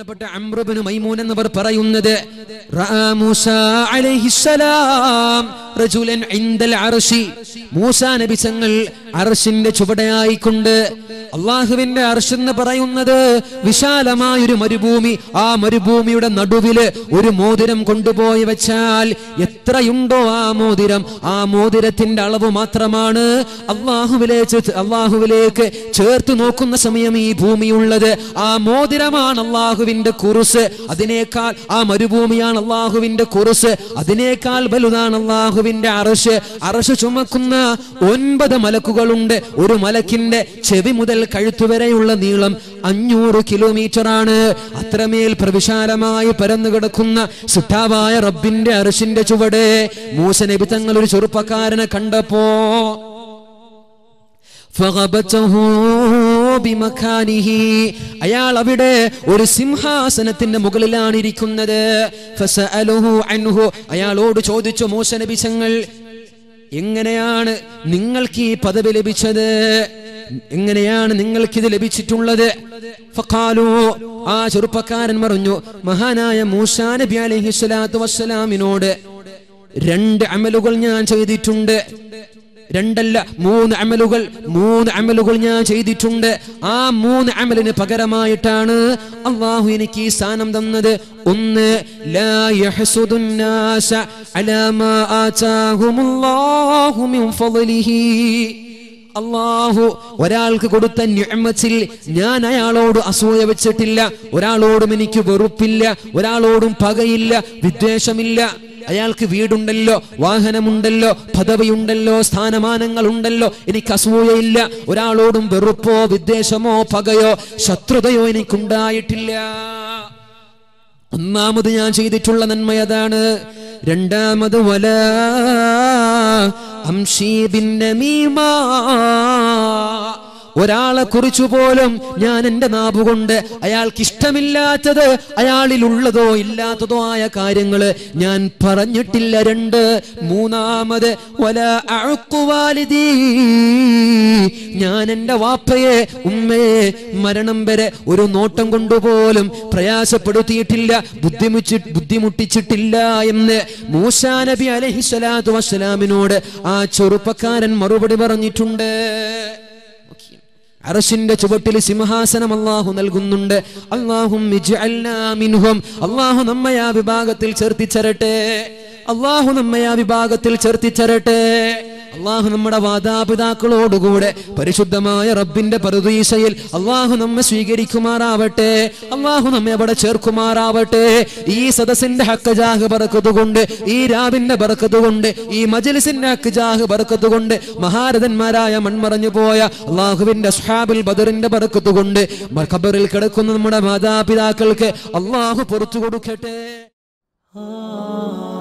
ബഹുമാനപ്പെട്ട അമ്രുബിന് മൈമൂൻ എന്നവർ പറയുന്നത് റആ മൂസ അലൈഹിസ്സലാം റജുലൻ ഇൻദൽ അർശി മൂസ നബി തങ്ങൾ അർശിന്റെ ചുവടയായിക്കൊണ്ട് അള്ളാഹുവിന്റെ അർശ് എന്ന് പറയുന്നത് വിശാലമായ ഒരു മരുഭൂമി ആ മരുഭൂമിയുടെ നടുവില് ഒരു മോതിരം കൊണ്ടുപോയി വെച്ചാൽ എത്രയുണ്ടോ ആ മോതിരം ആ മോതിരത്തിന്റെ അളവ് മാത്രമാണ് അള്ളാഹുവിലേക്ക് അള്ളാഹുവിലേക്ക് ചേർത്ത് നോക്കുന്ന സമയം ഈ ഭൂമിയുള്ളത് ആ മോതിരമാണ് അള്ളാഹുവിന്റെ കുറുസ് അതിനേക്കാൾ ആ മരുഭൂമിയാണ് അള്ളാഹുവിന്റെ കുറുസ് അതിനേക്കാൾ വലുതാണ് അള്ളാഹുവിന്റെ അറശ് അറശ് ചുമക്കുന്ന ഒൻപത് മലക്കുകളുണ്ട് ഒരു മലക്കിന്റെ ചെവി മുതൽ കഴുത്തുവരെയുള്ള നീളം അഞ്ഞൂറ് കിലോമീറ്റർ ആണ് അത്രമേൽ പ്രവിശാലമായി പരന്നു കിടക്കുന്ന സുട്ടാവായ റബ്ബിന്റെ അറശിന്റെ ചുവട് മൂസ നബി തങ്ങൾ ഒരു ചെറുപ്പക്കാരനെ കണ്ടപ്പോ فغبته بمكانه അയാൾ അവിടെ ഒരു സിംഹാസനത്തിന്റെ മുകളിലാണ് ഇരിക്കുന്നത് ഫസഅലുഹു അൻഹു അയാളോട് ചോദിച്ചു മൂസ നബി തങ്ങൾ എങ്ങനെയാണ് നിങ്ങൾക്ക് ഈ പദവി ലഭിച്ചത് എങ്ങനെയാണ് നിങ്ങൾക്ക് ഇത് ലഭിച്ചിട്ടുള്ളത് ഫഖാലു ആ ചെറുപ്പക്കാരൻ പറഞ്ഞു മഹാനായ മൂസാ നബി അലൈഹി സ്വലാത്തു വസ്സലാമിനോട് രണ്ട് അമലുകൾ ഞാൻ ചെയ്തിട്ടുണ്ട് രണ്ടല്ല മൂന്ന് അമലുകൾ മൂന്ന് അമലുകൾ ഞാൻ ചെയ്തിട്ടുണ്ട് ആ മൂന്ന് അമലിന് പകരമായിട്ടാണ് അള്ളാഹു എനിക്ക് ഈ സ്ഥാനം തന്നത് ഒന്ന് ലാ യഹ്സുദുൻ നാസ അലാ മാ ആതാഹുമുല്ലാഹു മിൻ ഫളലിഹി അള്ളാഹു ഒരാൾക്ക് കൊടുത്ത നിഅമത്തിൽ ഞാൻ അയാളോട് അസൂയ വെച്ചിട്ടില്ല ഒരാളോടും എനിക്ക് വെറുപ്പില്ല ഒരാളോടും പകയില്ല വിദ്വേഷമില്ല അയാൾക്ക് വീടുണ്ടല്ലോ വാഹനമുണ്ടല്ലോ പദവിയുണ്ടല്ലോ സ്ഥാനമാനങ്ങൾ ഉണ്ടല്ലോ എനിക്ക് അസൂയയില്ല ഒരാളോടും വെറുപ്പോ വിദ്വേഷമോ പകയോ ശത്രുതയോ എനിക്കുണ്ടായിട്ടില്ല ഒന്നാമത് ഞാൻ ചെയ്തിട്ടുള്ള നന്മ അതാണ് രണ്ടാമത് വല അംഷീബിന്റെ മീമാ ഒരാളെ കുറിച്ചു പോലും ഞാൻ എന്റെ നാവുകൊണ്ട് അയാൾക്ക് ഇഷ്ടമില്ലാത്തത് അയാളിലുള്ളതോ ഇല്ലാത്തതോ ആയ കാര്യങ്ങള് ഞാൻ പറഞ്ഞിട്ടില്ല രണ്ട് മൂന്നാമത് വല അഴുക്കുവാലിതീ ഞാൻ എന്റെ വാപ്പയെ ഉമ്മയെ മരണം വരെ ഒരു നോട്ടം കൊണ്ടുപോലും പ്രയാസപ്പെടുത്തിയിട്ടില്ല ബുദ്ധിമുട്ടി ബുദ്ധിമുട്ടിച്ചിട്ടില്ല എന്ന് മൂസാ നബി അലഹിസ്വലാത്തു വസ്സലാമിനോട് ആ ചെറുപ്പക്കാരൻ മറുപടി പറഞ്ഞിട്ടുണ്ട് അറശിന്റെ ചുവട്ടിൽ സിംഹാസനം അള്ളാഹു നൽകുന്നുണ്ട് അള്ളാഹും മിൻഹും അള്ളാഹു നമ്മെ ആ വിഭാഗത്തിൽ ചേർത്തിച്ചരട്ടെ അള്ളാഹു നമ്മെ ആ വിഭാഗത്തിൽ ചേർത്തിച്ചരട്ടെ അള്ളാഹു നമ്മുടെ മാതാപിതാക്കളോടുകൂടെ പരിശുദ്ധമായ റബ്ബിന്റെ പറുദീസയിൽ അള്ളാഹു നമ്മെ സ്വീകരിക്കുമാറാവട്ടെ അള്ളാഹു നമ്മെ അവിടെ ചേർക്കുമാറാവട്ടെ ഈ സദസ്സിന്റെ ഹക്ക് ജാഹ് പറക്കതുകൊണ്ട് ഈ രാവിന്റെ പറക്കതുകൊണ്ട് ഈ മജലിസിന്റെ ഹക്ക് ജാഹ് പറക്കതുകൊണ്ട് മഹാരഥന്മാരായ മൺമറഞ്ഞു പോയ അള്ളാഹുവിന്റെ സ്ഹാബിൽ ബദറിന്റെ പറക്കത്തുകൊണ്ട് ഖബറിൽ കിടക്കുന്ന നമ്മുടെ മാതാപിതാക്കൾക്ക് അള്ളാഹു പുറത്തു കൊടുക്കട്ടെ ആ